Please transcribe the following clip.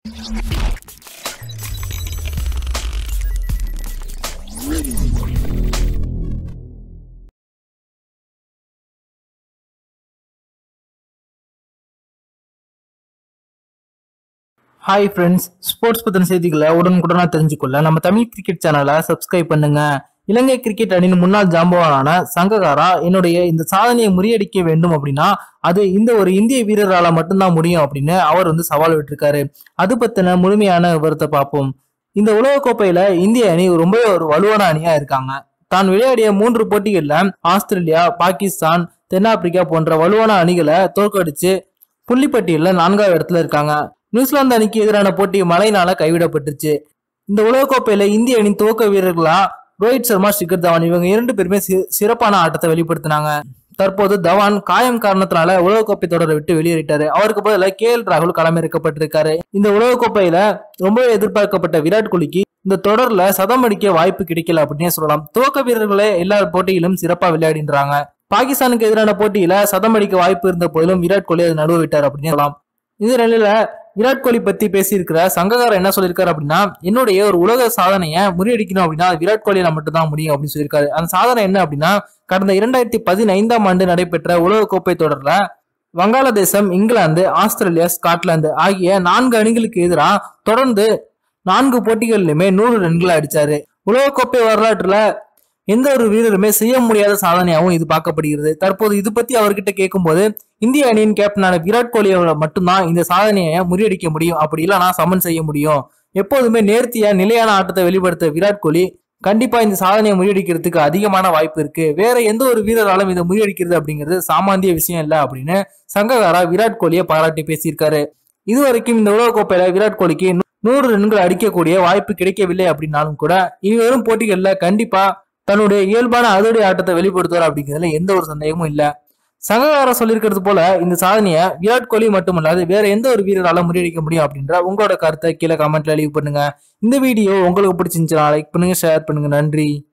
hi friends sports பத்தின செய்திகளை உடனுக்குடனா தெரிஞ்சுக்கொள்ள நம்ம தமிழ் கிரிக்கெட் சேனலை சப்ஸ்கிரைப் பண்ணுங்க இலங்கை கிரிக்கெட் அணியின் முன்னாள் ஜாம்பவானான சங்ககாரா என்னுடைய இந்த சாதனையை முறியடிக்க வேண்டும் அப்படின்னா அது இந்த ஒரு இந்திய வீரரால மட்டும்தான் முடியும் அப்படின்னு அவர் வந்து சவால் விட்டிருக்காரு அது பத்தின முழுமையான விவரத்தை பார்ப்போம் இந்த உலகக்கோப்பையில இந்திய அணி ரொம்பவே ஒரு வலுவான அணியா இருக்காங்க தான் விளையாடிய மூன்று போட்டிகள்ல ஆஸ்திரேலியா பாகிஸ்தான் தென்னாப்பிரிக்கா போன்ற வலுவான அணிகளை தோற்கடிச்சு புள்ளிப்பட்டியலில் நான்காவது இடத்துல இருக்காங்க நியூசிலாந்து அணிக்கு எதிரான போட்டி மழையினால கைவிடப்பட்டுருச்சு இந்த உலகக்கோப்பையில இந்திய அணி துவக்க வீரர்களா ரோஹித் சர்மா ஷிகர் தவான் இவங்க இரண்டு பேருமே சி- சிறப்பான ஆட்டத்தை வெளிப்படுத்தினாங்க தற்போது தவான் காயம் காரணத்தினால உலகக்கோப்பை தொடரை விட்டு வெளியேறிட்டாரு அவருக்கு பதிலாக கே எல் ராகுல் களமிறக்கப்பட்டிருக்காரு இந்த உலகக்கோப்பையில ரொம்பவே எதிர்பார்க்கப்பட்ட விராட் கோலிக்கு இந்த தொடர்ல சதம் அடிக்க வாய்ப்பு கிடைக்கல அப்படின்னே சொல்லலாம் துவக்க வீரர்களே எல்லா போட்டியிலும் சிறப்பா விளையாடின்றாங்க பாகிஸ்தானுக்கு எதிரான போட்டியில சதம் அடிக்க வாய்ப்பு இருந்த போதிலும் விராட் கோலி அதை நடுவ விட்டார் அப்படின்னு சொல்லலாம் இந்த நிலையில விராட் கோலி பத்தி பேசியிருக்கிற சங்ககாரர் என்ன சொல்லியிருக்காரு அப்படின்னா என்னுடைய ஒரு உலக சாதனையை முறியடிக்கணும் அப்படின்னா அது விராட் கோலியில மட்டும்தான் முடியும் அப்படின்னு சொல்லியிருக்காரு அந்த சாதனை என்ன அப்படின்னா கடந்த இரண்டாயிரத்தி பதினைந்தாம் ஆண்டு நடைபெற்ற உலகக்கோப்பை தொடர்ல வங்காளதேசம் இங்கிலாந்து ஆஸ்திரேலியா ஸ்காட்லாந்து ஆகிய நான்கு அணிகளுக்கு எதிராக தொடர்ந்து நான்கு போட்டிகளிலுமே நூறு ரன்களை அடிச்சாரு உலகக்கோப்பை வரலாற்றுல எந்த ஒரு வீரருமே செய்ய முடியாத சாதனையாகவும் இது பார்க்கப்படுகிறது தற்போது இது பத்தி அவர்கிட்ட கேட்கும்போது இந்திய அணியின் கேப்டனான விராட் கோலியால மட்டும்தான் இந்த சாதனையை முறியடிக்க முடியும் அப்படி இல்லைனா சமன் செய்ய முடியும் எப்போதுமே நேர்த்தியா நிலையான ஆட்டத்தை வெளிப்படுத்த விராட் கோலி கண்டிப்பா இந்த சாதனையை முறியடிக்கிறதுக்கு அதிகமான வாய்ப்பு இருக்கு வேற எந்த ஒரு வீரராலும் இதை முறியடிக்கிறது அப்படிங்கிறது சாமானிய விஷயம் இல்லை அப்படின்னு சங்ககாரா விராட் கோலியை பாராட்டி பேசியிருக்காரு இதுவரைக்கும் இந்த உலகக்கோப்பையில விராட் கோலிக்கு நூ- நூறு ரன்கள் அடிக்கக்கூடிய வாய்ப்பு கிடைக்கவில்லை அப்படின்னாலும் கூட இனி வரும் போட்டிகள்ல கண்டிப்பா தன்னுடைய இயல்பான அதிரடி ஆட்டத்தை வெளிப்படுத்துவார் அப்படிங்கிறதுல எந்த ஒரு சந்தேகமும் இல்ல சங்ககாரா சொல்லியிருக்கிறது போல இந்த சாதனையை விராட் கோலி மட்டுமல்லாது வேற எந்த ஒரு வீரரால முறியடிக்க முடியும் அப்படின்ற உங்களோட கருத்தை கீழே கமெண்ட்ல லீவ் பண்ணுங்க இந்த வீடியோ உங்களுக்கு பிடிச்சிருந்துச்சுன்னா லைக் பண்ணுங்க ஷேர் பண்ணுங்க நன்றி